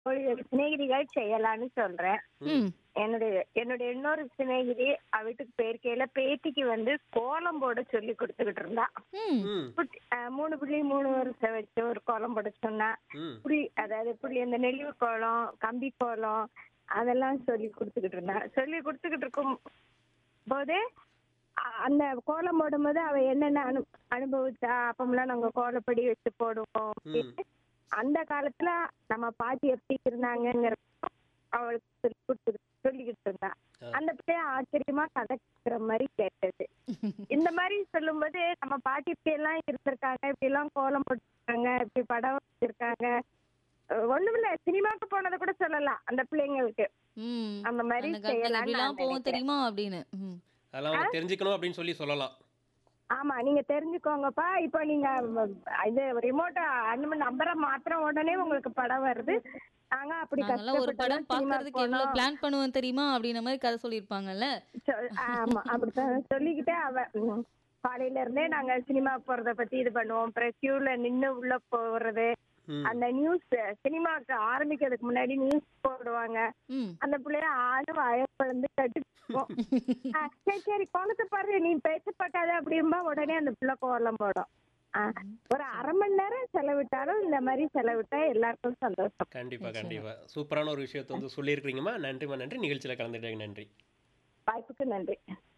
ஒரு சிநேகிதிகள் செய்யலாம்னு சொல்றேன் ம் என்னுடைய என்னுடைய இன்னொரு சிநேகிதி அவ வீட்டுக்கு போயிருக்கையில பேத்திக்கு வந்து கோலம் போட சொல்லி கொடுத்துக்கிட்டு இருந்தா ம் ம் குட்டி- அஹ் மூணு புள்ளி மூணு வருஷம் வச்சு ஒரு கோலம் போட சொன்னா ம் புள்ளி அதாவது புள்ளி அந்த நெளிவு கோலம் கம்பி கோலம் அதெல்லாம் சொல்லி கொடுத்துக்கிட்டு இருந்தா சொல்லி கொடுத்துக்கிட்டு இருக்கும் போது அ- அந்த கோலம் போடும்போது அவ என்னென்ன அனு அனுபவிச்சா அப்பமெல்லாம் நாங்க கோலப்படி வச்சு போடுவோம் அப்படின்னு. அந்த காலத்துல நம்ம பாட்டி எப்படி இருந்தாங்கிற அவளுக்கு சொல்லி கொடுத்து சொல்லிக்கிட்டு இருந்தா அந்த பிள்ளைய ஆச்சரியமா கதைக்கிற மாதிரி கேட்டது இந்த மாதிரி சொல்லும்போது நம்ம பாட்டி இப்படி எல்லாம் இருந்திருக்காங்க இப்படி எல்லாம் கோலம் போட்டிருக்காங்க இப்படி படம் வச்சிருக்காங்க அஹ் ஒண்ணுமில்ல சினிமாக்கு போனதை கூட சொல்லலாம் அந்த பிள்ளைங்களுக்கு ம் அந்த மாதிரி அந்த காலத்துல செய்யலாம்னு எப்படிலாம் நான் போவோம் நினைக்கிறேன். தெரியுமா அப்படின்னு ம் அதெல்லாம் அவங்க தெரிஞ்சுக்கணும் அப்படின்னு சொல்லி சொல்லலாம் ஆமா நீங்க தெரிஞ்சுக்கோங்கப்பா இப்போ நீங்க ம், இது ரிமோட் நம்பரை மாத்திர உடனே உங்களுக்கு படம் வருது நாங்க அப்படி நாங்கெல்லாம் ஒரு கஷ்டப்பட்டு படம் சினிமாக்கு பார்க்கறதுக்கு எவ்வளவு போனோம். பிளான் பண்ணுவோம் தெரியுமா அப்படின்ன மாதிரி கதை சொல்லியிருப்பாங்கல்ல சொல்- ஆமா அப்படித்தான் சொல்லிக்கிட்டே அவ ம், காலையில இருந்தே நாங்க சினிமா போறத பத்தி இது பண்ணுவோம் அப்புறம் கியூல நின்னு உள்ள போறது ம். அந்த நியூஸ் சினிமாக்கு ஆரம்பிக்கிறதுக்கு முன்னாடி நியூஸ் போடுவாங்க ம் அந்த பிள்ளைய ஆடு அழப்பழந்து கட்டுப்போம் சரி சரி கோலத்தை பாரு நீ பேச்சு பார்க்காத அப்படிம்பா உடனே அந்த பிள்ளை கோலம் போடும் ஆ, ஒரு அரை மணி நேரம் செலவிட்டாலும் இந்த மாதிரி செலவிட்டா எல்லாருக்கும் சந்தோஷம் கண்டிப்பா கண்டிப்பா சூப்பரான ஒரு விஷயத்தை வந்து சொல்லியிருக்கிறீங்கம்மா நன்றிம்மா நன்றி நிகழ்ச்சியில் கலந்துட்டேங்க நன்றி வாய்ப்புக்கு நன்றி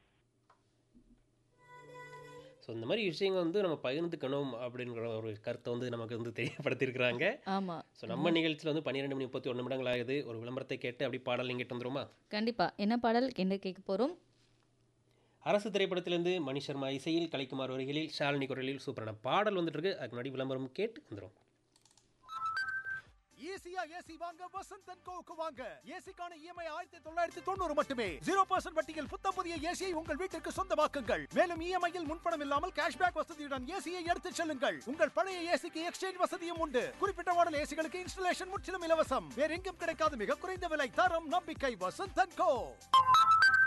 ஸோ இந்த மாதிரி விஷயங்கள் வந்து நம்ம பகிர்ந்துக்கணும் அப்படிங்கிற ஒரு கருத்தை வந்து நமக்கு வந்து தெரியப்படுத்தியிருக்கிறாங்க ஆமா ஸோ நம்ம நிகழ்ச்சியில் வந்து பன்னிரெண்டு மணி முப்பத்தி ஒரு நிமிடங்கள் ஆகுது ஒரு விளம்பரத்தை கேட்டு அப்படி பாடல் நீங்கிட்டு வந்துருமா கண்டிப்பா என்ன பாடல் என்ன கேட்க போறோம் அரசு திரைப்படத்திலிருந்து மணி சர்மா இசையில் கலைக்குமார் வரிகளில் ஷாலினி குரலில் சூப்பரான பாடல் வந்துட்டு இருக்கு அதுக்கு முன்னாடி விளம்பரம் கேட்டு வந்துடும் ஈஸியா ஏசி வாங்க வசந்த் அண்ட் கோவுக்கு வாங்க ஏசிக்கான இஎம்ஐ ஆயிரத்தி தொள்ளாயிரத்தி தொண்ணூறு மட்டுமே ஜீரோ பர்சன்ட் வட்டியில் புத்தம் புதிய ஏசியை உங்கள் வீட்டிற்கு சொந்தமாக்குங்கள் மேலும் இஎம்ஐயில் முன்பணம் இல்லாமல் கேஷ்பேக் வசதியுடன் ஏசியை எடுத்துச் செல்லுங்கள் உங்கள் பழைய ஏசிக்கு எக்ஸ்சேஞ்ச் வசதியும் உண்டு குறிப்பிட்ட மாடல் ஏசிகளுக்கு இன்ஸ்டலேஷன் முற்றிலும் இலவசம் வேற எங்கும் கிடைக்காத மிக குறைந்த விலை தரம் நம்பிக்கை வசந்த் அண்ட் கோ